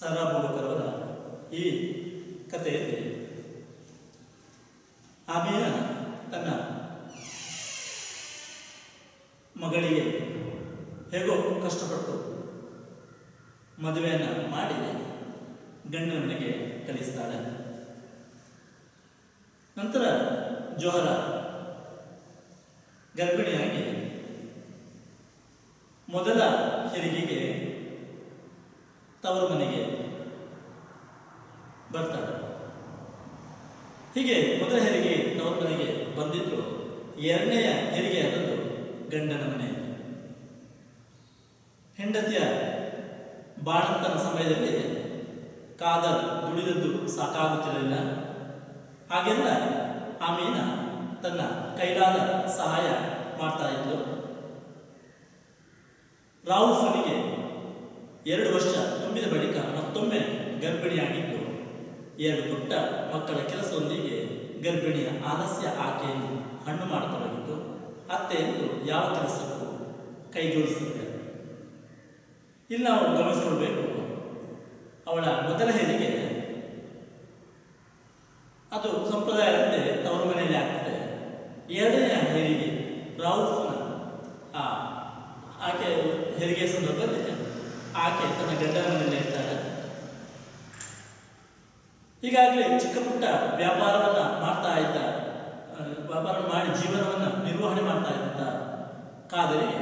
ಸರ ಬುಡುಕರವರ ಈ ಕಥೆಯಲ್ಲಿ ಆಮೇಲೆ ತನ್ನ ಮಗಳಿಗೆ ಹೇಗೋ ಕಷ್ಟಪಟ್ಟು ಮದುವೆಯನ್ನು ಮಾಡಿ ಗಂಡನ ಮನೆಗೆ ಕಳಿಸ್ತಾಳೆ ನಂತರ ಜೋಹರ ಗರ್ಭಿಣಿಯಾಗಿ ಮೊದಲ ಹೆರಿಗೆಗೆ ತವರು ಮನೆಗೆ ಬರ್ತಾಳೆ ಹೀಗೆ ಮೊದಲ ಹೆರಿಗೆ ತವರು ಮನೆಗೆ ಬಂದಿದ್ರು ಎರಡನೆಯ ಹೆರಿಗೆ ಆದದ್ದು ಗಂಡನ ಮನೆ ಹೆಂಡತಿಯ ಬಾಣಂತನ ಸಮಯದಲ್ಲಿ ಕಾದ ದುಡಿದದ್ದು ಸಾಕಾಗುತ್ತಿರಲಿಲ್ಲ ಹಾಗೆಲ್ಲ ಆಮೀನ ತನ್ನ ಕೈಲಾದ ಸಹಾಯ ಮಾಡ್ತಾ ಇದ್ಲು ರಾವುಫನಿಗೆ ಎರಡು ವರ್ಷ ತುಂಬಿದ ಬಳಿಕ ಮತ್ತೊಮ್ಮೆ ಗರ್ಭಿಣಿಯಾಗಿದ್ದು ಎರಡು ಪುಟ್ಟ ಮಕ್ಕಳ ಕೆಲಸದೊಂದಿಗೆ ಗರ್ಭಿಣಿಯ ಆಲಸ್ಯ ಆಕೆಯನ್ನು ಹಣ್ಣು ಮಾಡತೊಡಗಿದ್ದು ಅತ್ತೆಯನ್ನು ಯಾವ ಕೆಲಸಕ್ಕೂ ಕೈಗೂಡಿಸಿದೆ ಇಲ್ಲಿ ನಾವು ಗಮನಿಸಿಕೊಳ್ಬೇಕು ಅವಳ ಮೊದಲ ಹೆರಿಗೆ ಅದು ಸಂಪ್ರದಾಯದಂತೆ ತವರು ಮನೆಯಲ್ಲಿ ಆಗ್ತದೆ ಎರಡನೆಯ ಹೆರಿಗೆ ರಾವುಫನ ಆ ಆಕೆ ಹೆರಿಗೆ ಸಂದರ್ಭದಲ್ಲಿ ಆಕೆ ತನ್ನ ಗಂಡನ ಮನೆಯಲ್ಲಿ ಇರ್ತಾಳೆ ಈಗಾಗಲೇ ಚಿಕ್ಕ ಪುಟ್ಟ ವ್ಯಾಪಾರವನ್ನ ಮಾಡ್ತಾ ಇದ್ದ ಆ, ವ್ಯಾಪಾರ ಮಾಡಿ ಜೀವನವನ್ನ ನಿರ್ವಹಣೆ ಮಾಡ್ತಾ ಇದ್ದ ಕಾದರಿಗೆ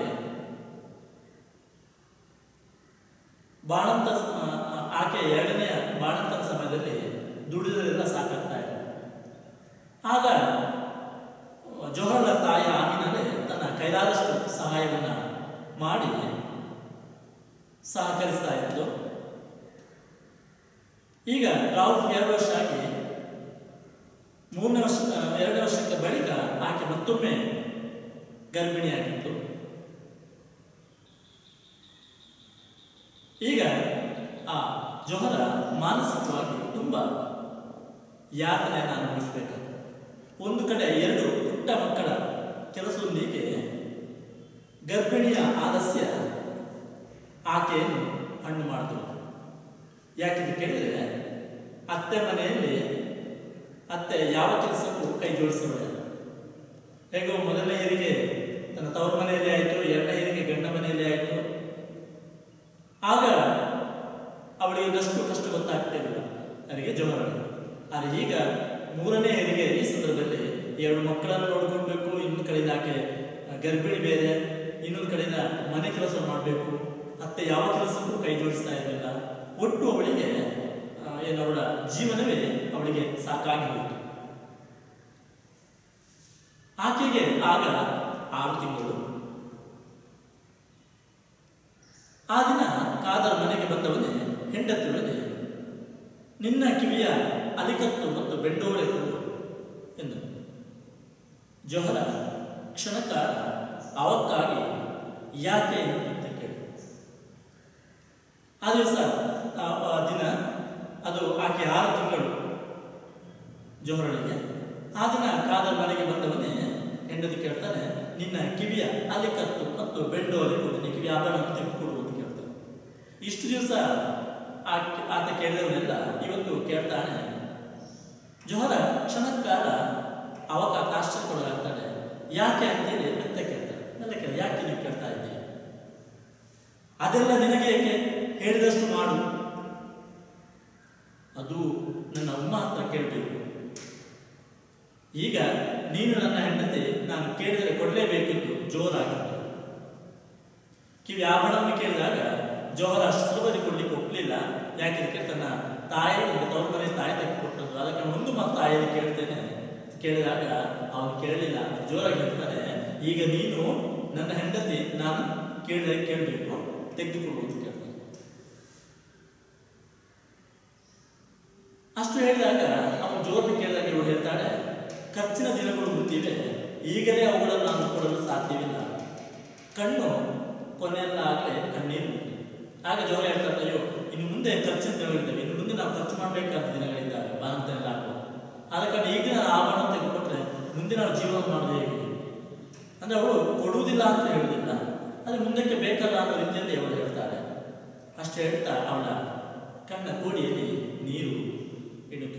ಬಾಣಂತ ಆ, ಆ, ಆಕೆ ಎರಡನೆಯ ಬಾಣಂತನ ಸಮಯದಲ್ಲಿ ದುಡಿದರೆಲ್ಲ ಸಾಕಾಗ್ತಾ ಇದೆ ಆಗ ಜೋಹರ್ಳ ತಾಯಿ ಆಮಿನಲ್ಲೇ ತನ್ನ ಕೈಲಾದಷ್ಟು ಸಹಾಯವನ್ನ ಮಾಡಿ ಸಹಕರಿಸ್ತಾ ಇದ್ಲು ಈಗ ರಾವುಫ್ ಎರಡು ವರ್ಷ ಆಗಿ ಮೂರನೇ ವರ್ಷ ಎರಡು ವರ್ಷಕ್ಕೆ ಬಳಿಕ ಆಕೆ ಮತ್ತೊಮ್ಮೆ ಗರ್ಭಿಣಿಯಾಗಿತ್ತು ಈಗ ಆ ಜೊಹರ ಮಾನಸಿಕವಾಗಿ ತುಂಬ ಯಾತನೆಯನ್ನು ಅನುಭವಿಸಬೇಕು ಒಂದು ಕಡೆ ಎರಡು ಪುಟ್ಟ ಮಕ್ಕಳ ಕೆಲಸದೊಂದಿಗೆ ಗರ್ಭಿಣಿಯ ಆಲಸ್ಯ ಆಕೆಯನ್ನು ಹಣ್ಣು ಮಾಡಿತು ಯಾಕೆಂದು ಕೇಳಿದರೆ ಅತ್ತೆ ಮನೆಯಲ್ಲಿ ಅತ್ತೆ ಯಾವ ಕೆಲಸಕ್ಕೂ ಕೈ ಜೋಡಿಸಬಾರದು ಹೇಗೋ ಮೊದಲನೇ ಹೆರಿಗೆ ತನ್ನ ತವರು ಮನೆಯಲ್ಲಿ ಆಯಿತು ಎರಡನೇ ಹೆರಿಗೆ ಗಂಡ ಮನೆಯಲ್ಲಿ ಆಯಿತು ಆಗ ಅವಳಿಗೆ ಇನ್ನಷ್ಟು ಕಷ್ಟ ಗೊತ್ತಾಗ್ತಿರಲಿಲ್ಲ ಅವರಿಗೆ ಜೋಹರಳು ಆದರೆ ಈಗ ಮೂರನೇ ಹೆರಿಗೆ ಈ ಸಂದರ್ಭದಲ್ಲಿ ಎರಡು ಮಕ್ಕಳನ್ನು ನೋಡ್ಕೊಳ್ಬೇಕು ಇನ್ನೊಂದು ಕಡೆಯಿಂದ ಆಕೆ ಗರ್ಭಿಣಿ ಬೇರೆ ಇನ್ನೊಂದು ಕಡೆಯಿಂದ ಮನೆ ಕೆಲಸ ಮಾಡಬೇಕು ಅತ್ತೆ ಯಾವ ಕೆಲಸಕ್ಕೂ ಕೈ ಜೋಡಿಸ್ತಾ ಇರಲಿಲ್ಲ ಒಟ್ಟು ಅವಳಿಗೆ ಆ, ಏನು ಅವಳ ಜೀವನವೇ ಅವಳಿಗೆ ಸಾಕಾಗಿ ಹೋಯಿತು ಆಕೆಗೆ ಆಗ ಆರು ತಿಂಗಳು ಆ ದಿನ ಕಾದರ ಮನೆಗೆ ಬಂದವನೇ ಹೆಂಡತಿಯೊಡನೆ ನಿನ್ನ ಕಿವಿಯ ಅಲಿಕತ್ತು ಮತ್ತು ಬೆಂಡೋಳೆ ಕೊಡು ಎಂದು ಜೊಹರ ಕ್ಷಣಕಾಲ ಅವಕ್ಕಾಗಿ ಯಾಕೆ ಅಂತ ಕೇಳಿ ಆ ದಿವಸ ಆ ಆ ದಿನ ಅದು ಆಕೆ ಆರು ತಿಂಗಳು ಜೋಹರಳಿಗೆ ಆ ದಿನ ಕಾದರ್ ಮನೆಗೆ ಬಂದವನೇ ಹೆಂಡತಿ ಕೇಳ್ತಾನೆ ನಿನ್ನ ಕಿವಿಯ ಅಲಿಕತ್ತು ಮತ್ತು ಬೆಂಡೋಲೆ ಕೊಡು ನಿನ್ನ ಕಿವಿಯ ಆಭರಣ ತೆಗೆದು ಕೊಡು ಅಂತ ಕೇಳ್ತಾನೆ ಇಷ್ಟು ದಿವಸ ಆ- ಆತ ಕೇಳಿದವನೆಲ್ಲ ಇವತ್ತು ಕೇಳ್ತಾನೆ ಜೋಹರ ಕ್ಷಣಕಾಲ ಅವಕಾಶ ಆಶ್ಚರ್ಯಗೊಳಗಾಗ್ತಾನೆ ಯಾಕೆ ಅಂತೇಳಿ ಮತ್ತೆ ಕೇಳ್ತಾನೆ ನನ್ನ ಕೇಳಿ ಯಾಕೆ ನೀವು ಕೇಳ್ತಾ ಇದ್ದೀರಿ ಅದೆಲ್ಲ ನಿನಗೆ ಏಕೆ ಹೇಳಿದಷ್ಟು ಮಾಡು ಅದು ನನ್ನ ಅಮ್ಮ ಹತ್ರ ಕೇಳಬೇಕು ಈಗ ನೀನು ನನ್ನ ಹೆಂಡತಿ ನಾನು ಕೇಳಿದರೆ ಕೊಡಲೇಬೇಕೆಂದು ಜೋರಾಗಿತ್ತು ಕಿವಿ ಆಭರಣವನ್ನು ಕೇಳಿದಾಗ ಜೋಹರ ಅಷ್ಟು ಸುಲಭದಲ್ಲಿ ಕೊಡ್ಲಿಕ್ಕೆ ಒಪ್ಪಲಿಲ್ಲ ಯಾಕೆಂದ್ರೆ ತನ್ನ ತಾಯಿ ಒಂದು ತವ್ರ ಮನೆ ತಾಯಿ ತೆಗೆದು ಕೊಟ್ಟದ್ದು ಅದಕ್ಕೆ ಒಂದು ಮಾತು ತಾಯಿಯಲ್ಲಿ ಕೇಳ್ತೇನೆ ಕೇಳಿದಾಗ ಅವನು ಕೇಳಲಿಲ್ಲ ಜೋರಾಗಿ ಹೇಳ್ತಾನೆ ಈಗ ನೀನು ನನ್ನ ಹೆಂಡತಿ ನಾನು ಕೇಳಿದಾಗ ಕೇಳಬೇಕು ತೆಗೆದುಕೊಡು ಅಂತ ಕೇಳ್ತಾನೆ ಅಷ್ಟು ಹೇಳಿದಾಗ ಅವನು ಜೋರನ್ನು ಕೇಳಿದಾಗ ಇವಳು ಹೇಳ್ತಾಳೆ ಖರ್ಚಿನ ದಿನಗಳು ಮುಂದಿವೆ ಈಗಲೇ ಅವುಗಳನ್ನು ನಾನು ಕೊಡಲು ಸಾಧ್ಯವಿಲ್ಲ ಕಣ್ಣು ಕೊನೆಯಲ್ಲಾಗಲೇ ಕಣ್ಣೀರು ಮುಟ್ಟಿದೆ. ಆಗ ಜೋರ ಹೇಳ್ತಾರೆ ಅಯ್ಯೋ ಇನ್ನು ಮುಂದೆ ಖರ್ಚಿನ ದಿನಗಳಿದ್ದಾವೆ ಇನ್ನು ಮುಂದೆ ನಾವು ಖರ್ಚು ಮಾಡಬೇಕಾದ ದಿನಗಳಿದ್ದಾವೆ ಬಾಂಧವ್ಯ ಆಗುವ ಆದ ಕಾರಣ ಈಗ ನಾನು ಆಭರಣ ತೆಗೆದುಕೊಟ್ರೆ ಮುಂದೆ ನಾವು ಜೀವನ ಮಾಡೋದು ಹೇಗೆ ಅಂದ್ರೆ ಅವಳು ಕೊಡುವುದಿಲ್ಲ ಅಂತ ಹೇಳುವುದಿಲ್ಲ ಅದು ಮುಂದಕ್ಕೆ ಬೇಕಲ್ಲ ಅನ್ನೋ ರೀತಿಯಲ್ಲಿ ಅವಳು ಹೇಳ್ತಾಳೆ ಅಷ್ಟು ಹೇಳ್ತಾ ಅವಳ ಕಣ್ಣ ಕೋಡಿಯಲ್ಲಿ ನೀರು ಇಣುಕಿ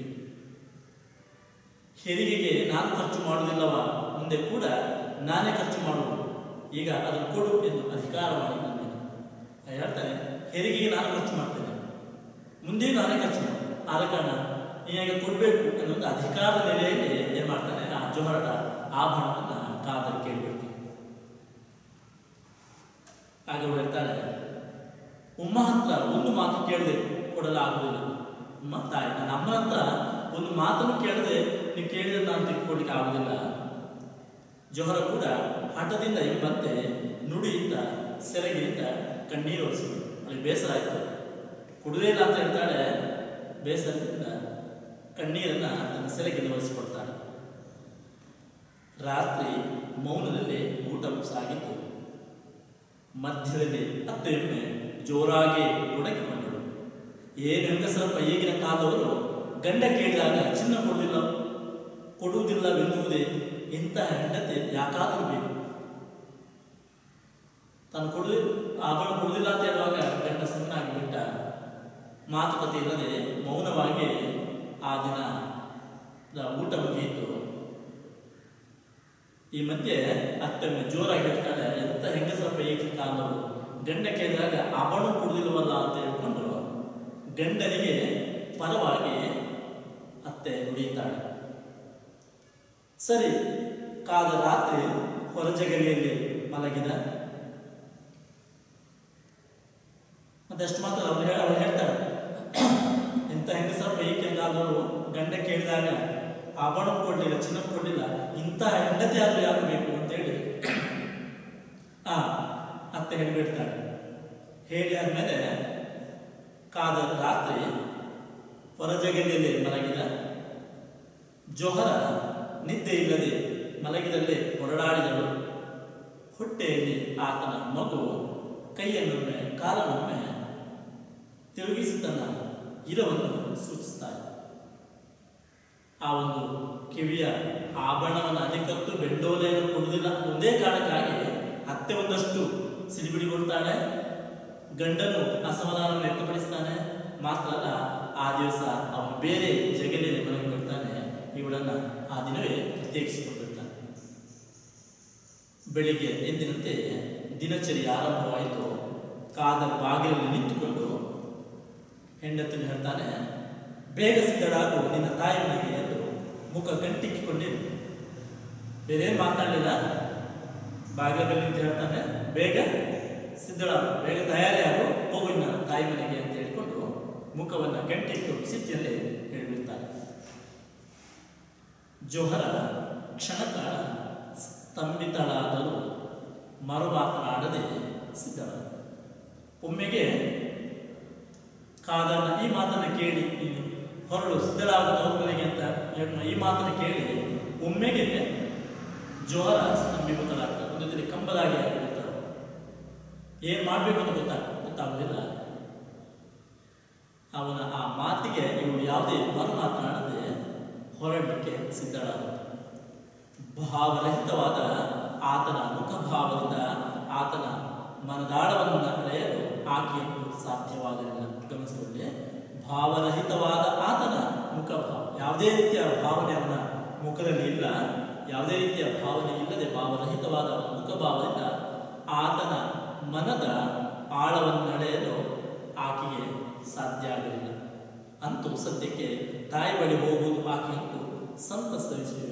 ಹೆರಿಗೆಗೆ ನಾನು ಖರ್ಚು ಮಾಡುವುದಿಲ್ಲವ ಮುಂದೆ ಕೂಡ ನಾನೇ ಖರ್ಚು ಮಾಡುವುದು ಈಗ ಅದನ್ನು ಕೊಡು ಎಂದು ಅಧಿಕಾರ ಮಾಡಿ ಬಂದೇನೆ ಹೇಳ್ತಾನೆ ಹೆರಿಗೆಗೆ ನಾನು ಖರ್ಚು ಮಾಡ್ತೇನೆ ಮುಂದೆ ನಾನೇ ಖರ್ಚು ಮಾಡಿ ಆದ ಕಾರಣ ನೀನಾಗ ಕೊಡಬೇಕು ಅನ್ನೋದು ಅಧಿಕಾರದ ನೆಲೆಯಲ್ಲಿ ಏನು ಮಾಡ್ತಾನೆ ಆ ಜೋಹರದ ಆಭರಣವನ್ನು ಕಾದಲ್ಲಿ ಕೇಳಿಬಿಡ್ತಾನೆ ಆಗ ಅವಳು ಹೇಳ್ತಾಳೆ ಉಮ್ಮ ಹತ್ರ ಒಂದು ಮಾತು ಕೇಳದೆ ಕೊಡಲಾಗುವುದಿಲ್ಲ ಉಮ್ಮ ತಾಯಿ ನನ್ನ ಅಮ್ಮನ ಹತ್ರ ಒಂದು ಮಾತನ್ನು ಕೇಳದೆ ನೀವು ಕೇಳಿದ್ರೆ ನಾನು ತಿಳ್ಕೊಳ್ಲಿಕ್ಕೆ ಆಗುವುದಿಲ್ಲ ಜೊಹರ ಕೂಡ ಹಠದಿಂದ ಎಂಬಂತೆ ನುಡಿಯಿಂದ ಸೆರಗಿನಿಂದ ಕಣ್ಣೀರು ಒರೆಸಿದ್ರು ಅಲ್ಲಿ ಬೇಸರ ಆಯಿತು ಕುಡುದೇ ಇಲ್ಲ ಅಂತ ಹೇಳ್ತಾಳೆ ಬೇಸರದಿಂದ ಕಣ್ಣೀರನ್ನ ತನ್ನ ಸೆರಗಿನ ಒರೆಸಿಕೊಡ್ತಾಳೆ ರಾತ್ರಿ ಮೌನದಲ್ಲಿ ಊಟ ಸಾಗಿತ್ತು ಮಧ್ಯದಲ್ಲಿ ಅತ್ತೆಯೊಮ್ಮೆ ಜೋರಾಗಿ ಒಡಗಿಕೊಂಡಳು ಏನು ಹೆಂಗಸರಪ್ಪ ಈಗಿನ ಕಾಲದವರು ಗಂಡ ಕೇಳಿದಾಗ ಚಿನ್ನ ಕೊಡುವುದಿಲ್ಲ ಕೊಡುವುದಿಲ್ಲವೆನ್ನುವುದೇ ಇಂತಹ ಹೆಂಡತಿ ಯಾಕಾದರೂ ಬೇಕು ತಾನು ಕೊಡು ಆಭರಣ ಕೊಡುವುದಿಲ್ಲ ಅಂತ ಹೇಳುವಾಗ ಗಂಡ ಸುಮ್ಮನಾಗಿ ಬಿಟ್ಟ ಮಾತುಕತೆ ಇಲ್ಲದೆ ಮೌನವಾಗಿ ಆ ದಿನ ಊಟ ಮುಗಿಯಿತು ಈ ಮಧ್ಯೆ ಅತ್ತೊಮ್ಮೆ ಜೋರಾಗಿ ಹೇಳ್ತಾಳೆ ಎಂತ ಹೆಂಗಸರಪ್ಪ ಈಗಿನ ಕಾಲದವರು ಗಂಡ ಕೇಳಿದಾಗ ಆಭರಣ ಕೊಡುವುದಿಲ್ಲವಲ್ಲ ಅಂತ ಹೇಳ್ಕೊಂಡು ಗಂಡನಿಗೆ ಪರವಾಗಿ ಅತ್ತೆ ನುಡಿಯುತ್ತಾಳೆ ಸರಿ ಕಾದ ರಾತ್ರಿ ಹೊರಜಗಲಿಯಲ್ಲಿ ಮಲಗಿದ ಮತ್ತಷ್ಟು ಮಾತ್ರ ಅವ್ರು ಹೇಳ ಅವ್ರು ಹೇಳ್ತಾರೆ ಎಂತ ಹೆಂಗಸರಪ್ಪ ಏಕೆ ಕಾಲದವರು ಗಂಡ ಕೇಳಿದಾಗ ಆಭರಣ ಕೊಡಲಿಲ್ಲ ಚಿನ್ನ ಕೊಡಲಿಲ್ಲ ಇಂತಹ ಹೆಂಡತಿ ಆದರೂ ಯಾಕೆ ಬೇಕು ಅಂತೇಳಿ ಆ ಅತ್ತೆ ಹೇಳಿಬಿಡ್ತಾಳೆ ಹೇಳಿ ಆದ್ಮೇಲೆ ಕಾದ ರಾತ್ರಿ ಹೊರಜಗಲಿಯಲ್ಲಿ ಮಲಗಿದ ಜೊಹರ ನಿದ್ದೆ ಇಲ್ಲದೆ ಮಲಗಿದಲ್ಲೇ ಹೊರಡಾಡಿದಳು ಹೊಟ್ಟೆಯಲ್ಲಿ ಆತನ ಮಗು ಕೈಯನ್ನೊಮ್ಮೆ ಕಾಲನೊಮ್ಮೆ ತಿರುಗಿಸಿ ತನ್ನ ಇರವನ್ನು ಸೂಚಿಸ್ತಾಳೆ ಆ ಒಂದು ಕಿವಿಯ ಆಭರಣವನ್ನು ಅಧಿಕತ್ತು ಬೆಂಡೋಲೆಯನ್ನು ಕೊಡುವುದಿಲ್ಲ ಒಂದೇ ಕಾರಣಕ್ಕಾಗಿ ಅತ್ತೆ ಒಂದಷ್ಟು ಸಿಡಿಬಿಡಿಗೊಳ್ತಾಳೆ ಗಂಡನು ಅಸಮಾಧಾನವನ್ನು ವ್ಯಕ್ತಪಡಿಸ್ತಾನೆ ಮಾತ್ರ ಅಲ್ಲ ಆ ದಿವಸ ಅವನು ಬೇರೆ ಜಗಲಿಯಲ್ಲಿ ಮನೆಗೆ ಬರ್ತಾನೆ ಇವಳನ್ನ ಆ ದಿನವೇ ಪ್ರತ್ಯೇಕಿಸಿಕೊಂಡಿರ್ತಾನೆ ಬೆಳಿಗ್ಗೆ ಎಂದಿನಂತೆ ದಿನಚರಿ ಆರಂಭವಾಯಿತು ಕಾದ ಬಾಗಿಲಲ್ಲಿ ನಿಂತುಕೊಂಡು ಹೆಂಡತಿನ ಹೇಳ್ತಾನೆ ಬೇಗ ಸಿದ್ಧಳಾಗು ನಿನ್ನ ತಾಯಿ ಮನೆಗೆ ಎಂದು ಮುಖ ಗಂಟಿಕ್ಕಿಕೊಂಡಿರು ಬೇರೆ ಏನು ಮಾತಾಡಲಿಲ್ಲ ಬಾಗಿಲಲ್ಲಿ ನಿಂತು ಹೇಳ್ತಾನೆ ಬೇಗ ಸಿದ್ಧಳಾಗು ಬೇಗ ತಯಾರಿಯಾಗು ಹೋಗು ನಿನ್ನ ತಾಯಿ ಮನೆಗೆ ಅಂತ ಹೇಳಿಕೊಂಡು ಮುಖವನ್ನು ಗಂಟಿಟ್ಟು ಸ್ಥಿತಿಯಲ್ಲಿ ಹೇಳಿಬಿಡ್ತಾನೆ ಜೋಹರ ಕ್ಷಣಕಾಲ ಸ್ತಂಭಿತಳಾದರೂ ಮರು ಮಾತನಾಡದೆ ಸಿದ್ಧಳ ಒಮ್ಮೆಗೆ ಕಾದನ ಈ ಮಾತನ್ನು ಕೇಳಿ ನೀನು ಹೊರಡು ಸಿದ್ಧಳಾದ ತೌರ್ಮನೆಗೆ ಅಂತ ಹೇಳುವ ಈ ಮಾತನ್ನು ಕೇಳಿ ಒಮ್ಮೆಗೆ ಜೋಹರ ಸ್ತಂಭೀಭೂತರಾಗ್ತಾರೆ ಒಂದು ದಿನ ಕಂಬದಾಗಿ ಆಗಿಬಿಡ್ತಾರೆ ಏನು ಮಾಡಬೇಕು ಅಂತ ಗೊತ್ತಾಗ ಗೊತ್ತಾಗೋದಿಲ್ಲ ಅವನ ಆ ಮಾತಿಗೆ ಇವಳು ಯಾವುದೇ ಮರು ಮಾತನಾಡದೆ ಹೊರಡಲಿಕ್ಕೆ ಸಿದ್ಧಳಾದ ಭಾವರಹಿತವಾದ ಆತನ ಮುಖಭಾವದಿಂದ ಆತನ ಮನದಾಳವನ್ನು ಅಳೆಯಲು ಆಕೆಯನ್ನು ಸಾಧ್ಯವಾಗಲಿಲ್ಲ ಗಮನಿಸಿಕೊಳ್ಳಿ ಭಾವರಹಿತವಾದ ಆತನ ಮುಖಭಾವ ಯಾವುದೇ ರೀತಿಯ ಭಾವನೆ ಅವನ ಮುಖದಲ್ಲಿ ಇಲ್ಲ ಯಾವುದೇ ರೀತಿಯ ಭಾವನೆ ಇಲ್ಲದೆ ಭಾವರಹಿತವಾದ ಅವನ ಮುಖಭಾವದಿಂದ ಆತನ ಮನದ ಆಳವನ್ನು ಅಳೆಯಲು ಆಕೆಗೆ ಸಾಧ್ಯ ಆಗಲಿಲ್ಲ ಅಂತೂ ಸದ್ಯಕ್ಕೆ ತಾಯಿ ಬಳಿ ಹೋಗುವುದು ಆಕೆಯಂತೂ ಸಂತಸ ವಿಷಯ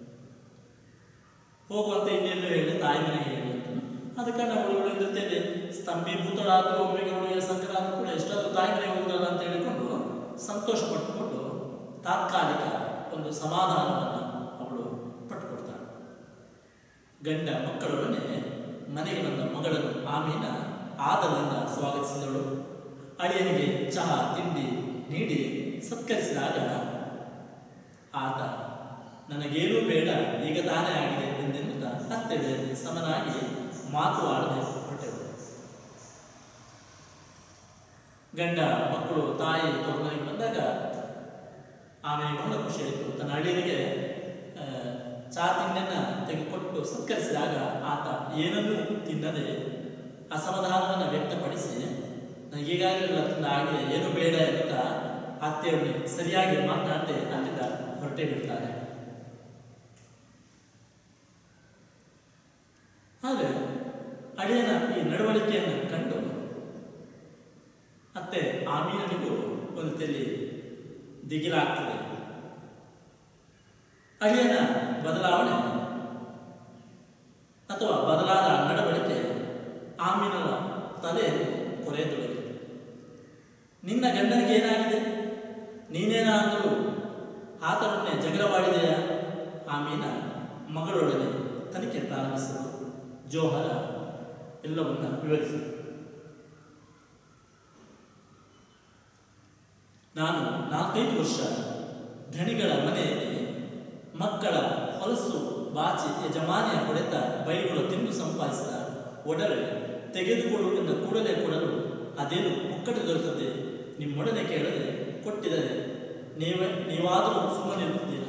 ಹೋಗುವಂತ ಇನ್ನೆಲ್ಲೂ ಹೇಳಿ ತಾಯಿ ಮನೆಗೆ ಹೇಳಿ ಅಂತ ಅದಕ್ಕೆ ನಾವು ಹುಡುಗರ ಜೊತೆಯಲ್ಲಿ ಸ್ತಂಭೀಭೂತಳಾದರೂ ಒಮ್ಮೆಗೆ ಹುಡುಗಿಯ ಸಂಕಟ ಆದರೂ ಕೂಡ ಎಷ್ಟಾದರೂ ತಾಯಿ ಮನೆಗೆ ಹೋಗುದಲ್ಲ ಅಂತ ಹೇಳಿಕೊಂಡು ಸಂತೋಷ ಪಟ್ಟುಕೊಂಡು ತಾತ್ಕಾಲಿಕ ಒಂದು ಸಮಾಧಾನವನ್ನು ಅವಳು ಪಟ್ಟುಕೊಡ್ತಾಳೆ ಗಂಡ ಮಕ್ಕಳೊಡನೆ ಮನೆಗೆ ಬಂದ ಮಗಳನ್ನು ಆಮೀನ ಆದರದಿಂದ ಸ್ವಾಗತಿಸಿದಳು ಅಳಿಯನಿಗೆ ಚಹಾ ತಿಂಡಿ ನೀಡಿ ಸತ್ಕರಿಸಿದಾಗ ಆತ ನನಗೇನೂ ಬೇಡ ಈಗ ತಾನೇ ಆಗಿದೆ ಎಂದೆನ್ನುತ್ತಾ ಹತ್ತೆಡೆಯಲ್ಲಿ ಸಮನಾಗಿ ಮಾತು ಆಡದೆ ಹೊರಟೆವು ಗಂಡ ಮಕ್ಕಳು ತಾಯಿ ತೋರ್ಮನೆಗೆ ಬಂದಾಗ ಆಮೇಲೆ ಬಹಳ ಖುಷಿಯಾಯಿತು ತನ್ನ ಅಳಿಯನಿಗೆ ಆ, ಚಹಾ ತಿಂಡಿಯನ್ನ ತೆಗೆದುಕೊಟ್ಟು ಸತ್ಕರಿಸಿದಾಗ ಆತ ಏನನ್ನೂ ತಿನ್ನದೆ ಅಸಮಾಧಾನವನ್ನು ವ್ಯಕ್ತಪಡಿಸಿ ನಾ ನನಗೆ ಈಗಾಗಲೇ ತಂದ ಆಗಿದೆ ಏನು ಬೇಡ ಅಂತ ಅತ್ತೆಯವರಿಗೆ ಸರಿಯಾಗಿ ಮಾತನಾಡದೆ ಅಲ್ಲಿಂದ ಹೊರಟೇ ಬಿಡ್ತಾರೆ ಆದರೆ ಅಳಿಯನ ಈ ನಡವಳಿಕೆಯನ್ನು ಕಂಡು ಅತ್ತೆ ಆಮೀನನಿಗೂ ಒಂದು ತೆಲ್ಲಿ ದಿಗಿಲಾಗ್ತದೆ ಅಳಿಯನ ಬದಲಾವಣೆ ಅಥವಾ ಬದಲಾದ ನಡವಳಿಕೆ ಆಮೀನನ ತಲೆಯನ್ನು ಕೊರೆಯತೊಡಗಿದೆ ನಿನ್ನ ಗಂಡನಿಗೆ ಏನಾಗಿದೆ ನೀನೇನಾದರೂ ಆತನನ್ನೇ ಜಗಳವಾಡಿದೆಯಾ ಆಮೀನ ಮಗಳೊಡನೆ ತನಿಖೆ ಪ್ರಾರಂಭಿಸಲು ಜೋಹರ ಎಲ್ಲವನ್ನ ವಿವರಿಸಿದರು ನಾನು ನಾಲ್ಕೈದು ವರ್ಷ ಧಣಿಗಳ ಮನೆಯಲ್ಲಿ ಮಕ್ಕಳ ಹೊಲಸು ಬಾಚಿ ಯಜಮಾನಿಯ ಹೊಡೆತ ಬೈಗಳು ತಿಂದು ಸಂಪಾದಿಸಿದ ಒಡವೆ ತೆಗೆದುಕೊಳ್ಳುವುದನ್ನು ಕೂಡಲೇ ಕೊಡಲು ಅದೇನು ಮುಕ್ಕಟೆ ದೊರೆತದೆ ನಿಮ್ಮೊಡನೆ ಕೇಳದೆ ಕೊಟ್ಟಿದರೆ ನೀವೇ ನೀವಾದರೂ ಸುಮ್ಮನಿರುತ್ತೀರ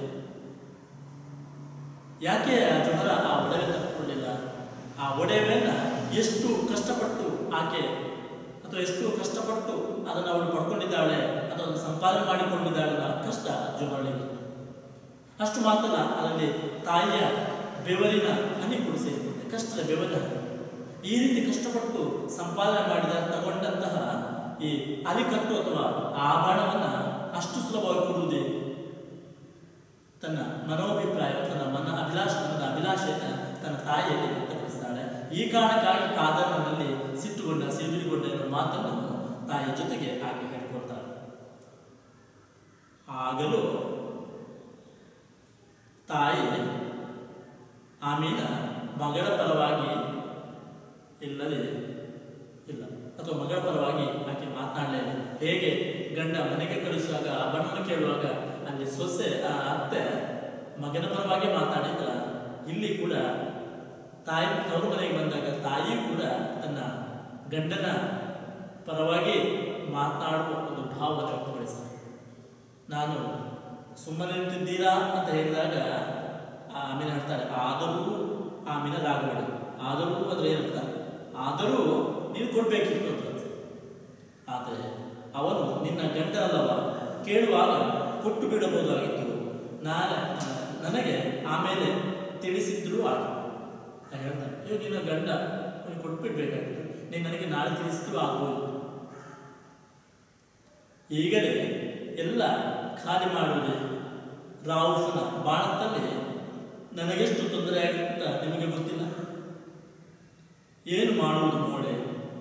ಯಾಕೆ ಆ ಜೊಹರ ಆ ಒಡವೆ ತಕ್ಕೊಳ್ಳಿಲ್ಲ ಆ ಒಡವೆಯನ್ನು ಎಷ್ಟು ಕಷ್ಟಪಟ್ಟು ಆಕೆ ಅಥವಾ ಎಷ್ಟು ಕಷ್ಟಪಟ್ಟು ಅದನ್ನು ಅವಳು ಪಡ್ಕೊಂಡಿದ್ದಾಳೆ ಅದನ್ನು ಸಂಪಾದನೆ ಮಾಡಿಕೊಂಡಿದ್ದಾಳೆ ಅನ್ನೋ ಕಷ್ಟ ಜೊಹರಳಿಗೆ ಅಷ್ಟು ಮಾತ್ರ ಅದರಲ್ಲಿ ತಾಯಿಯ ಬೆವರಿನ ಹನಿ ಕೂಡ ಸೇರಿದೆ ಕಷ್ಟದ ಬೆವರಿನ ಹನಿ. ಈ ರೀತಿ ಕಷ್ಟಪಟ್ಟು ಸಂಪಾದನೆ ಮಾಡಿದ ತಗೊಂಡಂತಹ ಈ ಅಲಿಕಟ್ಟು ಅಥವಾ ಆ ಆಭರಣವನ್ನ ಅಷ್ಟು ಸುಲಭವಾಗಿ ಕೊಡುವುದೇ ತನ್ನ ಮನೋಭಿಪ್ರಾಯ ತನ್ನ ಮನ ಅಭಿಲಾಷ ತನ್ನ ಅಭಿಲಾಷೆಯನ್ನು ತನ್ನ ತಾಯಿಯಲ್ಲಿ ವ್ಯಕ್ತಪಡಿಸ್ತಾಳೆ ಈ ಕಾರಣಕ್ಕಾಗಿ ಕಾದರ್ನಲ್ಲಿ ಸಿಟ್ಟುಗೊಂಡ ಸಿಡಿದುಕೊಂಡ ಎನ್ನುವ ಮಾತನ್ನು ತಾಯಿ ಜೊತೆಗೆ ಆಕೆ ಹೇಳ್ಕೊಳ್ತಾಳೆ ಆಗಲೂ ತಾಯಿ ಆಮೀನ ಮಗಳ ಪರವಾಗಿ ಇಲ್ಲದೆ ಇಲ್ಲ ಅಥವಾ ಮಗಳ ಪರವಾಗಿ ಆಕೆ ಮಾತನಾಡಲೇ ಇಲ್ಲ ಹೇಗೆ ಗಂಡ ಮನೆಗೆ ಕಳಿಸುವಾಗ ಬಣ್ಣವನ್ನು ಕೇಳುವಾಗ ಅಲ್ಲಿ ಸೊಸೆ ಆ ಅತ್ತೆ ಮಗನ ಪರವಾಗಿ ಮಾತಾಡಿದ್ರ ಇಲ್ಲಿ ಕೂಡ ತಾಯಿ ತವರು ಮನೆಗೆ ಬಂದಾಗ ತಾಯಿಯೂ ಕೂಡ ತನ್ನ ಗಂಡನ ಪರವಾಗಿ ಮಾತನಾಡುವ ಒಂದು ಭಾವವನ್ನು ವ್ಯಕ್ತಪಡಿಸ್ತಾರೆ ನಾನು ಸುಮ್ಮನೆ ನಿಂತಿದ್ದೀರಾ ಅಂತ ಹೇಳಿದಾಗ ಆಮೇಲೆ ಹೇಳ್ತಾರೆ ಆದರೂ ಆಮೇಲೆ ರಾಗಬೇಡ ಆದರೂ ಅಂದ್ರೆ ಏನಂತ ಆದರೂ ನೀನು ಕೊಡ್ಬೇಕಿತ್ತು ಅಂತ ಆದರೆ ಅವನು ನಿನ್ನ ಗಂಡ ಅಲ್ಲವ ಕೇಳುವಾಗ ಕೊಟ್ಟು ಬಿಡಬಹುದಾಗಿತ್ತು ನಾನು ನನಗೆ ಆಮೇಲೆ ತಿಳಿಸಿದ್ರು ಆಗ ಹೇಳ್ತಾನೆ ಅಯ್ಯೋ ನಿನ್ನ ಗಂಡ ನೀನು ಕೊಟ್ಬಿಡ್ಬೇಕಾಗಿತ್ತು ನೀನು ನನಗೆ ನಾಳೆ ತಿಳಿಸಿದ್ರು ಆಗ್ಬೋದು ಈಗಲೇ ಎಲ್ಲ ಖಾಲಿ ಮಾಡುವುದೇ ರಾಹುಫನ ಬಾಣತ್ತಲ್ಲಿ ನನಗೆಷ್ಟು ತೊಂದರೆ ಆಗುತ್ತೆ ಅಂತ ನಿಮಗೆ ಗೊತ್ತಿಲ್ಲ ಏನು ಮಾಡುವುದು ಮೋಡೆ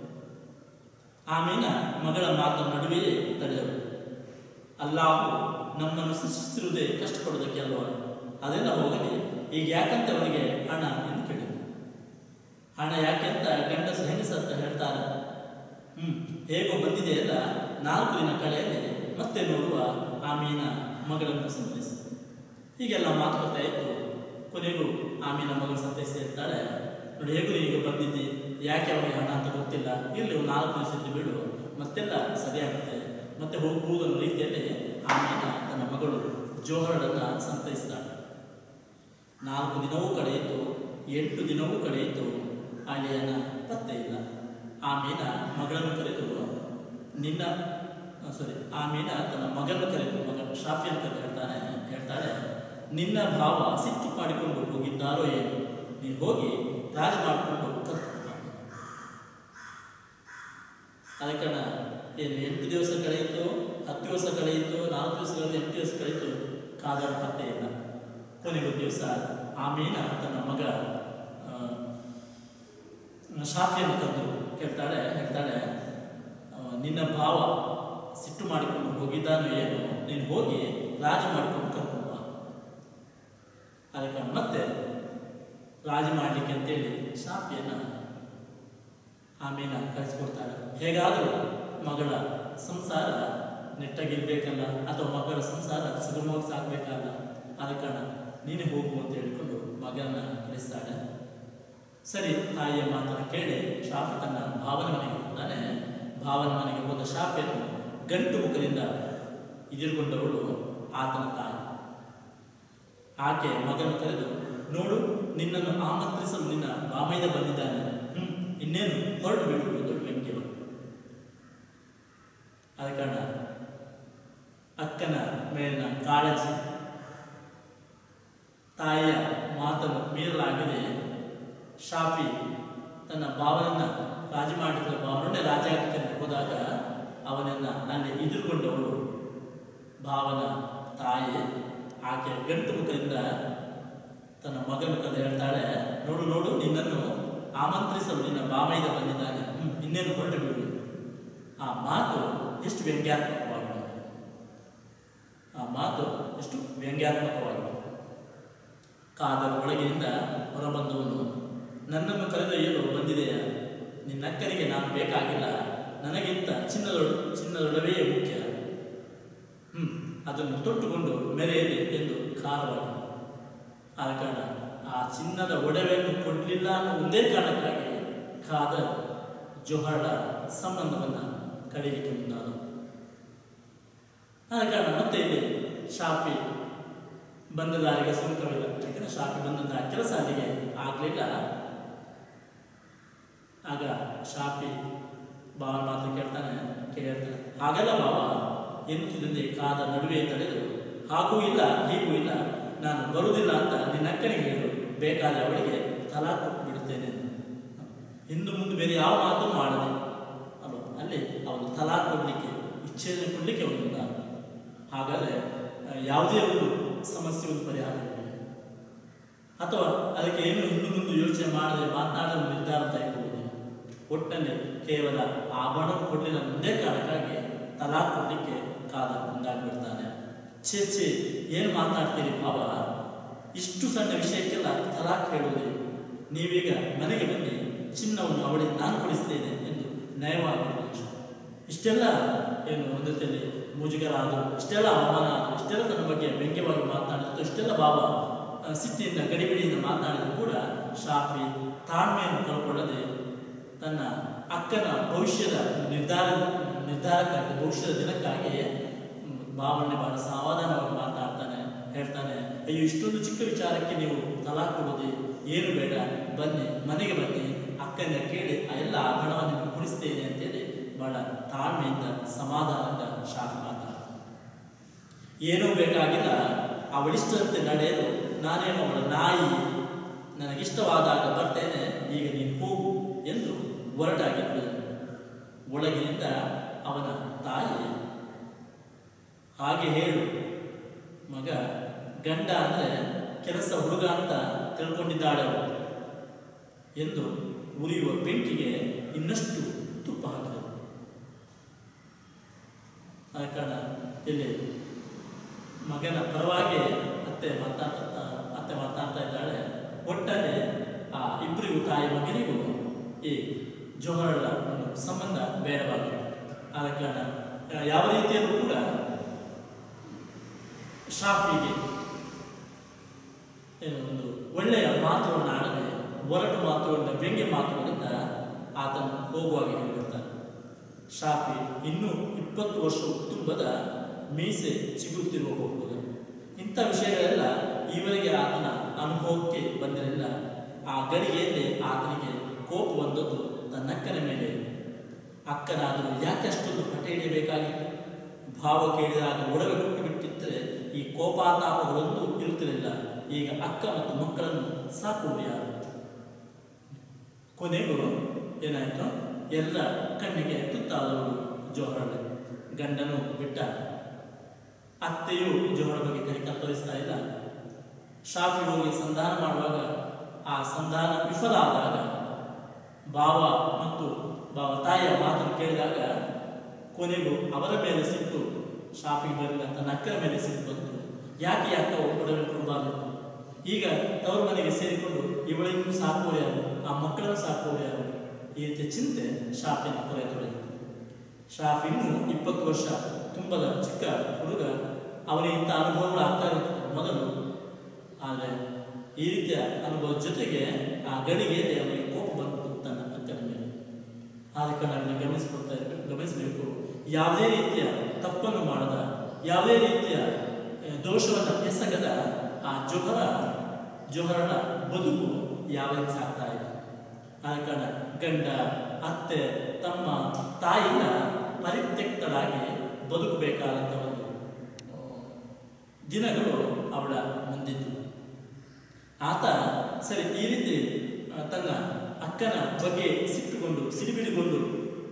ಆಮೇಲೆ ಮಗಳ ಮಾತು ನಡುವೆಯೇ ತಡೆದರು ಅಲ್ಲಾಹು ನಮ್ಮನ್ನು ಸೃಷ್ಟಿಸಿರುವುದೇ ಕಷ್ಟಪಡೋದಕ್ಕೆ ಅಲ್ವಾ ಅದೆಲ್ಲ ಹೋಗಲಿ ಈಗ ಯಾಕಂತ ಅವನಿಗೆ ಹಣ ಎಂದು ಕೇಳಿದರು ಹಣ ಯಾಕೆಂತ ಗಂಡಸು ಹೆಂಗಸ ಅಂತ ಹೇಳ್ತಾರೆ ಹ್ಮ್ ಹೇಗೋ ಬಂದಿದೆಯಲ್ಲ ನಾಲ್ಕು ದಿನ ಕಳೆಯಲ್ಲಿ ಮತ್ತೆ ನೋಡುವ ಆಮೀನ ಮಗಳನ್ನು ಸಂತೈಸಿ ಹೀಗೆಲ್ಲ ಮಾತುಕತೆ ಆಯಿತು ಕೊನೆಗೂ ಆಮೀನ ಮಗಳು ಸಂತೈಸಿ ಇರ್ತಾಳೆ ನೋಡಿ ಹೇಗೂ ಈಗ ಬಂದಿದ್ದಿ ಯಾಕೆ ಅವನಿಗೆ ಹಣ ಅಂತ ಗೊತ್ತಿಲ್ಲ ಇರಲಿ ಒಂದು ನಾಲ್ಕು ದಿವಸದ್ದು ಬಿಡು ಮತ್ತೆಲ್ಲ ಸರಿಯಾಗುತ್ತೆ ಮತ್ತೆ ಹೋಗ್ಬೋದು ಅನ್ನೋ ರೀತಿಯಲ್ಲಿ ಆಮೀನ ತನ್ನ ಮಗಳು ಜೋಹರಳನ್ನು ಸಂತೈಸ್ತಾಳೆ ನಾಲ್ಕು ದಿನವೂ ಕಳೆಯಿತು ಎಂಟು ದಿನವೂ ಕಳೆಯಿತು ಅಳಿಯನ ಪತ್ತೆ ಇಲ್ಲ ಆಮೀನ ಮಗಳನ್ನು ಕರೆದು ನಿನ್ನ ಸಾರಿ ಆಮೀನ ತನ್ನ ಮಗನ ಕರೆದು ಮಗ ಶಾಫಿಯನ್ನು ಕರೆದು ಹೇಳ್ತಾನೆ ಹೇಳ್ತಾಳೆ ನಿನ್ನ ಭಾವ ಸಿಟ್ಟು ಮಾಡಿಕೊಂಡು ಹೋಗಿದ್ದಾರೋ ಏನು ನೀನು ಹೋಗಿ ರಾಜ ಮಾಡಿಕೊಂಡು ಕರ್ಕೊಂಡು ಬಾ. ಅದಕ್ಕೆ ಕಾರಣ ಏನು ಎಂಟು ದಿವಸ ಕಳೆಯಿತು ಹತ್ತು ದಿವಸ ಕಳೆಯಿತು ನಾಲ್ಕು ದಿವಸಗಳಲ್ಲಿ ಎಂಟು ದಿವಸ ಕಳೆಯಿತು ಕಾದರ ಪತ್ತೆ ಇಲ್ಲ ಕೊನೆಗೊಂದು ದಿವಸ ಆಮೀನ ತನ್ನ ಮಗ ಆ, ಶಾಫಿಯನ್ನು ಕರೆದು ಕೇಳ್ತಾಳೆ ಹೇಳ್ತಾಳೆ ಆ, ನಿನ್ನ ಭಾವ ಸಿಟ್ಟು ಮಾಡಿಕೊಂಡು ಹೋಗಿದ್ದಾನೋ ಏನು ನೀನು ಹೋಗಿ ರಾಜ ಮಾಡಿಕೊಂಡು ಕರ್ಕೊಂಡು ಬಾ ಅದಕ್ಕೆ ಮತ್ತೆ ರಾಜ ಮಾಡಲಿಕ್ಕೆ ಅಂತೇಳಿ ಶಾಫಿಯನ್ನು ಆಮೇಲೆ ಕಳಿಸ್ಕೊಡ್ತಾಳೆ ಹೇಗಾದರೂ ಮಗಳ ಸಂಸಾರ ನೆಟ್ಟಗಿರ್ಬೇಕಲ್ಲ ಅಥವಾ ಮಗಳ ಸಂಸಾರ ಸುಗಮವಾಗಿ ಸಾಗಬೇಕಲ್ಲ ಆದ ಕಾರಣ ನೀನೇ ಹೋಗು ಅಂತ ಹೇಳಿಕೊಂಡು ಮಗನ ಕಳಿಸ್ತಾಳೆ ಸರಿ ತಾಯಿಯ ಮಾತನ್ನು ಕೇಳಿ ಶಾಫಿ ತನ್ನ ಭಾವನ ಮನೆಗೆ ಹೋಗ್ತಾನೆ ಭಾವನ ಮನೆಗೆ ಹೋದ ಶಾಫಿಯನ್ನು ಗಂಟು ಮುಖದಿಂದ ಇದಿರುಕೊಂಡವಳು ಆತನ ತಾಯಿ ಆಕೆ ಮಗನ ಕರೆದು ನೋಡು ನಿನ್ನನ್ನು ಆಮಂತ್ರಿಸಲು ನಿನ್ನ ಬಾಮೈದ ಬಂದಿದ್ದಾನೆ ಹ್ಮ್ ಇನ್ನೇನು ಹೊರಟು ಬಿಡು ಎಂದು ಬೆಂಕಿಯವರು ಕಾಳಜಿ ತಾಯಿಯ ಮಾತನ್ನು ಮೀರಲಾಗದೆ ಶಾಫಿ ತನ್ನ ಭಾವನನ್ನ ರಾಜಿ ಮಾಡಿದ ಭಾವನನ್ನೇ ರಾಜ ಆಗ್ತಾನೆ ಹೋದಾಗ ಅವನನ್ನ ಅಲ್ಲಿ ಎದುರುಗೊಂಡವಳು ಭಾವನ ತಾಯಿ ಆಕೆ ಗಂಟು ಮುಖದಿಂದ ತನ್ನ ಮಗನ ಕಥೆ ಹೇಳ್ತಾಳೆ ನೋಡು ನೋಡು ನಿನ್ನನ್ನು ಆಮಂತ್ರಿಸಲು ನಿನ್ನ ಬಾಮೈದ ಬಂದಿದ್ದಾನೆ ಹ್ಮ್, ಇನ್ನೇನು ಹೊರಟು ಬಿಡು ಆ ಮಾತು ಎಷ್ಟು ವ್ಯಂಗ್ಯಾತ್ಮಕವಾಗಿದೆ ಆ ಮಾತು ಎಷ್ಟು ವ್ಯಂಗ್ಯಾತ್ಮಕವಾಗಿದೆ ಕಾದರ ಒಳಗಿನಿಂದ ಹೊರಬಂದವನು ನನ್ನನ್ನು ಕರೆದೊಯ್ಯಲು ಬಂದಿದೆಯಾ ನಿನ್ನಕ್ಕನಿಗೆ ನಾನು ಬೇಕಾಗಿಲ್ಲ ನನಗಿಂತ ಚಿನ್ನದೊಡ ಚಿನ್ನದೊಡವೆಯೇ ಮುಖ್ಯ ಹ್ಮ್ ಅದನ್ನು ತೊಟ್ಟುಕೊಂಡು ಮೆರೆಯಲಿ ಎಂದು ಖಾರವಾಗಿ ಆದ ಕಾರಣ ಆ ಚಿನ್ನದ ಒಡವೆಯನ್ನು ಕೊಡಲಿಲ್ಲ ಅನ್ನೋ ಒಂದೇ ಕಾರಣಕ್ಕಾಗಿ ಖಾದರ್ ಜೊಹರ ಸಂಬಂಧವನ್ನು ಕಡಿಲಿಕ್ಕೆ ಮುಂದಾದನು ಆದ ಕಾರಣ ಮತ್ತೆ ಇಲ್ಲಿ ಶಾಫಿ ಬಂದ ದಾರಿಗೆ ಸುಂಕವಿಲ್ಲ ಯಾಕಂದ್ರೆ ಶಾಫಿ ಬಂದಂತಹ ಕೆಲಸ ಅಲ್ಲಿಗೆ ಆಗಲಿಲ್ಲ ಆಗ ಶಾಫಿ ಬಾವನ ಮಾತು ಕೇಳ್ತಾನೆ ಕೇಳ್ತಾನೆ ಹಾಗಲ್ಲ ಬಾವ ಎನ್ನುತ್ತಿದ್ದಂತೆ ಕಾದ ನಡುವೆ ತಡೆದು ಹಾಗೂ ಇಲ್ಲ ಹೀಗೂ ಇಲ್ಲ ನಾನು ಬರುವುದಿಲ್ಲ ಅಂತ ನಿನ್ನ ಅಕ್ಕನಿಗೆ ಹೇಳು ಬೇಕಾದ್ರೆ ಅವಳಿಗೆ ತಲಾ ಕೊಟ್ಟು ಬಿಡುತ್ತೇನೆ ಅಂತ. ಹಿಂದು ಮುಂದೆ ಬೇರೆ ಯಾವ ಮಾತನ್ನು ಆಡದೆ ಅಲ್ವಾ ಅಲ್ಲಿ ಅವನು ತಲಾ ಕೊಡಲಿಕ್ಕೆ ವಿಚ್ಛೇದನ ಕೊಡಲಿಕ್ಕೆ ಅವನು ಮುಂದಾದ. ಹಾಗಾದರೆ ಆ, ಯಾವುದೇ ಒಂದು ಸಮಸ್ಯೆ ಒಂದು ಪರಿಹಾರ ಇದೆ. ಅಥವಾ ಅದಕ್ಕೆ ಏನು ಹಿಂದು ಮುಂದೆ ಯೋಚನೆ ಮಾಡದೆ ಮಾತನಾಡಲು ನಿರ್ಧಾರ ತೆಗೆದುಕೊಳ್ಳಿ ಒಟ್ಟಿನಲ್ಲಿ ಕೇವಲ ಆಭರಣ ಕೊಡಲಿಲ್ಲ ಒಂದೇ ಕಾರಣಕ್ಕಾಗಿ ತಲಾ ಕೊಡಲಿಕ್ಕೆ ಕಾದ ಮುಂದಾಗ್ಬಿಡ್ತಾನೆ ಛೇ ಛೇ ಏನು ಮಾತನಾಡ್ತೀರಿ ಭಾವ ಇಷ್ಟು ಸಣ್ಣ ವಿಷಯಕ್ಕೆಲ್ಲ ತಲಾಕ್ ಹೇಳುವುದೇ ನೀವೀಗ ಮನೆಗೆ ಬನ್ನಿ ಚಿನ್ನವನ್ನು ಅವಳಿಗೆ ನಾನು ಕೊಡಿಸ್ತೇನೆ ಎಂದು ನಯವಾಗಿ ಹೇಳಿದ. ಇಷ್ಟೆಲ್ಲ ಏನು ಒಂದು ರೀತಿಯಲ್ಲಿ ಮುಜುಗರ ಆದರು ಇಷ್ಟೆಲ್ಲ ಅವಮಾನ ಆದರು ಇಷ್ಟೆಲ್ಲ ತನ್ನ ಬಗ್ಗೆ ವ್ಯಂಗ್ಯವಾಗಿ ಮಾತನಾಡಿದ್ರು ಇಷ್ಟೆಲ್ಲ ಭಾವ ಆ, ಸಿಟ್ಟಿನಿಂದ ಗಡಿಬಿಡಿಯಿಂದ ಮಾತನಾಡಿದ್ರು ಕೂಡ ಶಾಫಿ ತಾಳ್ಮೆಯನ್ನು ಕಳ್ಕೊಳ್ಳದೆ ತನ್ನ ಅಕ್ಕನ ಭವಿಷ್ಯದ ನಿರ್ಧಾರ ನಿರ್ಧಾರಕ್ಕಾಗಿ ಭವಿಷ್ಯದ ದಿನಕ್ಕಾಗಿ ಮ್, ಭಾವನೆ ಬಹಳ ಸಮಾಧಾನವಾಗಿ ಮಾತಾಡ್ತಾನೆ ಹೇಳ್ತಾನೆ ಅಯ್ಯೋ ಇಷ್ಟೊಂದು ಚಿಕ್ಕ ವಿಚಾರಕ್ಕೆ ನೀವು ತಲಾ ಕೊಡೋದು ಏನು ಬೇಡ ಬನ್ನಿ ಮನೆಗೆ ಬನ್ನಿ ಅಕ್ಕನ ಕೇಳಿ ಆ ಎಲ್ಲ ಆಭರಣವನ್ನು ನಿಮಗೆ ಕೊಡಿಸ್ತೇನೆ ಅಂತೇಳಿ ಬಹಳ ತಾಳ್ಮೆಯಿಂದ ಸಮಾಧಾನದಿಂದ ಶಾಫಿ ಮಾತಾಡ್ತಾನೆ ಏನೂ ಬೇಕಾಗಿಲ್ಲ ಅವಳಿಷ್ಟಂತೆ ನಡೆಯಲು ನಾನೇನು ಅವಳ ನಾಯಿ ನನಗಿಷ್ಟವಾದಾಗ ಬರ್ತೇನೆ ಈಗ ನೀನು ಹೋಗು ಎಂದು ಹೊರಟಾಗಿ ನುಡಿದನು. ಒಳಗಿನಿಂದ ಅವನ ತಾಯಿ ಹಾಗೆ ಹೇಳು ಮಗ ಗಂಡ ಅಂದರೆ ಕೆಲಸ ಹುಡುಗ ಅಂತ ತಿಳ್ಕೊಂಡಿದ್ದಾಳೆ ಅವಳು ಎಂದು ಉರಿಯುವ ಬೆಂಕಿಗೆ ಇನ್ನಷ್ಟು ತುಪ್ಪ ಹಾಕಿದಳು ಆದ ಕಾರಣ ಇಲ್ಲಿ ಮಗನ ಪರವಾಗಿ ಅತ್ತೆ ಮಾತಾಡ್ತಾ ಅತ್ತೆ ಮಾತಾಡ್ತಾ ಇದ್ದಾಳೆ ಒಟ್ಟಲ್ಲಿ ಆ ಇಬ್ಬರಿಗೂ ತಾಯಿ ಮಗನಿಗೂ ಈ ಜೋಹರಳ ಒಂದು ಸಂಬಂಧ ಬೇಡವಾಗಿದೆ ಆದ ಕಾರಣ ಆ, ಯಾವ ರೀತಿಯಲ್ಲೂ ಕೂಡ ಶಾಫಿಗೆ ಏನು ಒಂದು ಒಳ್ಳೆಯ ಮಾತುಗಳನ್ನು ಆಡದೆ ಒರಟು ಮಾತುಗಳಿಂದ ವ್ಯಂಗ್ಯ ಮಾತುಗಳಿಂದ ಆತನು ಹೋಗುವಾಗ ಹೇಳಿರ್ತಾನೆ ಶಾಫಿ ಇನ್ನೂ ಇಪ್ಪತ್ತು ವರ್ಷ ತುಂಬದ ಮೀಸೆ ಚಿಗುರುತ್ತಿರುವ ಹುಡುಗ ಇಂಥ ವಿಷಯಗಳೆಲ್ಲ ಈವರೆಗೆ ಆತನ ಅನುಭವಕ್ಕೆ ಬಂದಿರಲಿಲ್ಲ ಆ ಗಳಿಗೆಯಲ್ಲಿ ಆತನಿಗೆ ಕೋಪ ಬಂದದ್ದು ತನ್ನಕ್ಕನ ಮೇಲೆ ಅಕ್ಕನಾದರೂ ಯಾಕೆ ಅಷ್ಟೊಂದು ಹಠ ಹಿಡಿಯಬೇಕಾಗಿತ್ತು ಭಾವ ಕೇಳಿದಾಗ ಒಡವೆ ಕೊಟ್ಟು ಬಿಟ್ಟಿದ್ದರೆ ಈ ಕೋಪಾತಾಪಗಳೊಂದು ಇರುತ್ತಿರಲಿಲ್ಲ ಈಗ ಅಕ್ಕ ಮತ್ತು ಮಕ್ಕಳನ್ನು ಸಾಕುವುದು ಯಾರು ಕೊನೆಗೂ ಏನಾಯಿತು ಎಲ್ಲ ಕಣ್ಣಿಗೆ ತುತ್ತಾದವಳು ಜೋಹರಳೆ ಗಂಡನು ಬಿಟ್ಟ ಅತ್ತೆಯು ಜೋಹರ ಬಗ್ಗೆ ಕೈ ಕತ್ತರಿಸ್ತಾ ಇಲ್ಲ ಶಾಫಿ ಹೋಗಿ ಸಂಧಾನ ಮಾಡುವಾಗ ಆ ಸಂಧಾನ ವಿಫಲ ಆದಾಗ ಭಾವ ಮತ್ತು ಭಾವ ತಾಯಿಯ ಮಾತನ್ನು ಕೇಳಿದಾಗ ಕೊನೆಗೂ ಅವರ ಮೇಲೆ ಸಿಟ್ಟು ಶಾಫಿಗೆ ಬರಲಿಲ್ಲ ತನ್ನ ಅಕ್ಕನ ಮೇಲೆ ಸಿಟ್ಟು ಬಂತು ಯಾಕೆ ಈ ಅಕ್ಕ ಒಡವೆ ಕೊಡಬಾರ್ದಿತ್ತು ಈಗ ತವರು ಮನೆಗೆ ಸೇರಿಕೊಂಡು ಇವಳಿಗೂ ಸಾಕುವರು ಯಾರು ಆ ಮಕ್ಕಳನ್ನು ಸಾಕುವರು ಯಾರು ಈ ರೀತಿಯ ಚಿಂತೆ ಶಾಫಿನ ಕೊರೆಯತೊಡಗಿತು ಶಾಫಿ ಇನ್ನೂ ಇಪ್ಪತ್ತು ವರ್ಷ ತುಂಬದ ಚಿಕ್ಕ ಹುಡುಗ ಅವನಿಗೆ ಇಂಥ ಅನುಭವಗಳು ಆಗ್ತಾ ಇರುತ್ತೆ ಮೊದಲು ಆದರೆ ಈ ರೀತಿಯ ಅನುಭವದ ಜೊತೆಗೆ ಆ ಗಡಿಗೆಯಲ್ಲಿ ಅವನಿಗೆ ಕೋಪ ಬಂತು ತನ್ನ ಅಕ್ಕನ ಮೇಲೆ ಆದ ಕಾರಣ ಅವನಿಗೆ ಗಮನಿಸ್ಕೊಳ್ತಾ ಇರಬೇಕು ಗಮನಿಸಬೇಕು ಯಾವುದೇ ರೀತಿಯ ತಪ್ಪನ್ನು ಮಾಡದ ಯಾವುದೇ ರೀತಿಯ ಆ, ದೋಷವನ್ನು ಎಸಗದ ಆ ಜೊಹರ ಜೊಹರನ ಬದುಕು ಯಾವ ರೀತಿ ಸಾಗ್ತಾ ಇದೆ ಆದ ಕಾರಣ ಗಂಡ ಅತ್ತೆ ತಮ್ಮ ತಾಯಿಯಿಂದ ಪರಿತ್ಯಕ್ತರಾಗಿ ಬದುಕಬೇಕಾದಂಥ ಒಂದು ಆ, ದಿನಗಳು ಅವಳ ಮುಂದಿತ್ತು ಆತ ಸರಿ ಈ ರೀತಿ ಆ, ತನ್ನ ಅಕ್ಕನ ಬಗ್ಗೆ ಸಿಟ್ಟುಕೊಂಡು ಸಿಡಿಬಿಡಿಗೊಂಡು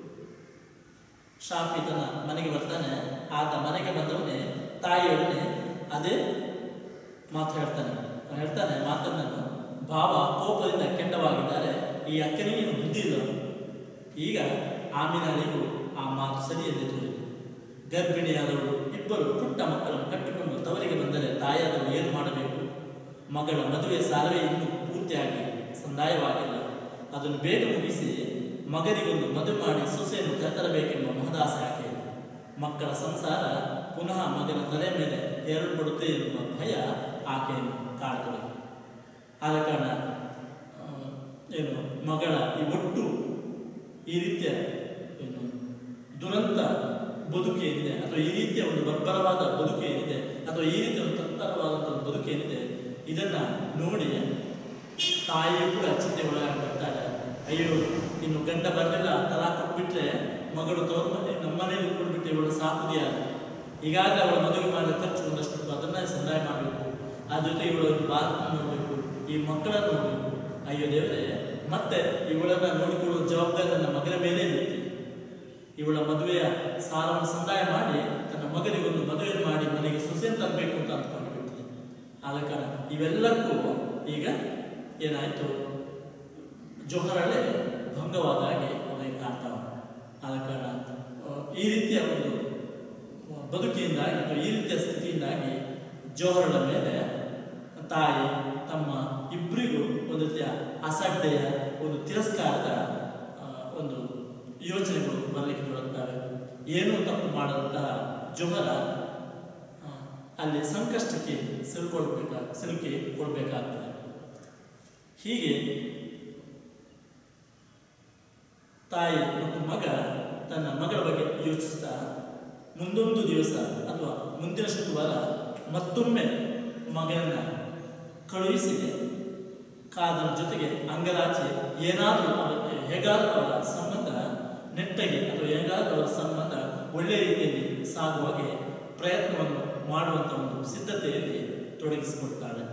ಶಾಫಿ ತನ್ನ ಮನೆಗೆ ಬರ್ತಾನೆ ಆತ ಮನೆಗೆ ಬಂದವನೇ ತಾಯಿಯೊಡನೆ ಅದೇ ಮಾತು ಹೇಳ್ತಾನೆ ಅವ್ನು ಹೇಳ್ತಾನೆ ಮಾತನ್ನು ಭಾವ ಕೋಪದಿಂದ ಕೆಂಡವಾಗಿದ್ದಾರೆ ಈ ಅಕ್ಕನಿಗೆ ಏನು ಬುದ್ಧಿ ಇಲ್ಲ ಈಗ ಆಮಿನಳಿಗೂ ಆ ಮಾತು ಸರಿಯಲ್ಲಿ ತೋರಿತು ಗರ್ಭಿಣಿಯಾದವಳು ಇಬ್ಬರು ಪುಟ್ಟ ಮಕ್ಕಳನ್ನು ಕಟ್ಟಿಕೊಂಡು ತವರಿಗೆ ಬಂದರೆ ತಾಯಿಯಾದವಳು ಏನು ಮಾಡಬೇಕು ಮಗಳ ಮದುವೆ ಸಾಲವೇ ಇನ್ನೂ ಪೂರ್ತಿಯಾಗಿ ಸಂದಾಯವಾಗಿಲ್ಲ ಅದನ್ನು ಬೇಗ ಮುಗಿಸಿ ಮಗನಿಗೊಂದು ಮದುವೆ ಮಾಡಿ ಸೊಸೆಯನ್ನು ಕರೆತರಬೇಕೆಂಬ ಮಹದಾಸೆ ಆಕೆ ಮಕ್ಕಳ ಸಂಸಾರ ಪುನಃ ಮಗನ ತಲೆ ಮೇಲೆ ಹೇರಲ್ಪಡುತ್ತೆ ಎನ್ನುವ ಭಯ ಆಕೆಯನ್ನು ಕಾಡತೊಡಗಿ ಆದ ಕಾರಣ ಆ, ಏನು ಮಗಳ ಈ ಒಟ್ಟು ಈ ರೀತಿಯ ಏನು ದುರಂತ ಬದುಕು ಏನಿದೆ ಅಥವಾ ಈ ರೀತಿಯ ಒಂದು ಬರ್ಬರವಾದ ಬದುಕು ಏನಿದೆ ಅಥವಾ ಈ ರೀತಿಯ ಒಂದು ತತ್ತರವಾದಂಥ ಒಂದು ಬದುಕು ಏನಿದೆ ಇದನ್ನ ನೋಡಿ ತಾಯಿಯು ಕೂಡ ಚಿಂತೆ ಒಳಗಾಗಿ ಬರ್ತಾರೆ ಅಯ್ಯೋ ಇನ್ನು ಗಂಡ ಬರಲಿಲ್ಲ ತಲಾ ಕೊಟ್ಬಿಟ್ರೆ ಮಗಳು ತವರು ಮನೆ ನಮ್ಮ ಮನೇಲಿ ಉಳ್ಕೊಂಡ್ಬಿಟ್ಟು ಇವಳು ಸಾಕುದಿಯ ಈಗಾಗಲೇ ಅವಳ ಮದುವೆ ಮಾಡಿದ ಖರ್ಚು ಒಂದಷ್ಟು ಉಂಟು, ಅದನ್ನ ಸಂದಾಯ ಮಾಡಬೇಕು ಆ ಜೊತೆ ಇವಳು ಬಾತ್ ನೋಡಬೇಕು ಈ ಮಕ್ಕಳನ್ನು ನೋಡಬೇಕು ಅಯ್ಯೋ ದೇವರೇ ಮತ್ತೆ ಇವಳನ್ನ ನೋಡಿಕೊಳ್ಳುವ ಜವಾಬ್ದಾರಿ ನನ್ನ ಮಗನ ಮೇಲೆ ಇರುತ್ತೆ ಇವಳ ಮದುವೆಯ ಸಾಲವನ್ನು ಸಂದಾಯ ಮಾಡಿ ತನ್ನ ಮಗನಿಗೊಂದು ಮದುವೆ ಮಾಡಿ ಮನೆಗೆ ಸೊಸೆ ತರಬೇಕು ಅಂತ ಅಂದ್ಕೊಂಡು ಬಿಡ್ತದೆ ಆದ ಕಾರಣ ಇವೆಲ್ಲಕ್ಕೂ ಈಗ ಏನಾಯಿತು ಜೋಹರಳೆ ಭಂಗವಾದ ಹಾಗೆ ಅವನಿಗೆ ಕಾಣ್ತಾವ ಆದ ಕಾರಣ ಆ, ಈ ರೀತಿಯ ಒಂದು ಬದುಕಿಯಿಂದಾಗಿ ಅಥವಾ ಈ ರೀತಿಯ ಸ್ಥಿತಿಯಿಂದಾಗಿ ಜೋಹರಳ ಮೇಲೆ ತಾಯಿ ತಮ್ಮ ಇಬ್ಬರಿಗೂ ಒಂದು ರೀತಿಯ ಅಸಡ್ಡೆಯ ಒಂದು ತಿರಸ್ಕಾರದ ಆ, ಒಂದು ಯೋಚನೆಗಳು ಬರಲಿಕ್ಕೆ ತೊಡಗ್ತವೆ ಏನೂ ತಪ್ಪು ಮಾಡದಂತಹ ಜೋಹರ ಆ, ಅಲ್ಲಿ ಸಂಕಷ್ಟಕ್ಕೆ ಸಿಲುಕೊಳ್ಬೇಕಾ ಸಿಲುಕಿ ಕೊಡಬೇಕಾಗ್ತದೆ ಹೀಗೆ ತಾಯಿ ಮತ್ತು ಮಗ ತನ್ನ ಮಗಳ ಬಗ್ಗೆ ಯೋಚಿಸ್ತಾ ಮುಂದೊಂದು ದಿವಸ ಅಥವಾ ಮುಂದಿನ ಶುಕ್ರವಾರ ಮತ್ತೊಮ್ಮೆ ಮಗನನ್ನ ಕಳುಹಿಸಿ ಕಾದನ ಜೊತೆಗೆ ಅಂಗರಾಚಿ ಏನಾದರೂ ಅವರ- ಹೇಗಾದರೂ ಅವರ ಸಂಬಂಧ ನೆಟ್ಟಗೆ ಅಥವಾ ಹೇಗಾದರೂ ಅವರ ಸಂಬಂಧ ಒಳ್ಳೆಯ ರೀತಿಯಲ್ಲಿ ಸಾಗುವ ಹಾಗೆ ಪ್ರಯತ್ನವನ್ನು ಮಾಡುವಂಥ ಒಂದು ಸಿದ್ಧತೆಯಲ್ಲಿ ತೊಡಗಿಸಿಕೊಳ್ತಾಳೆ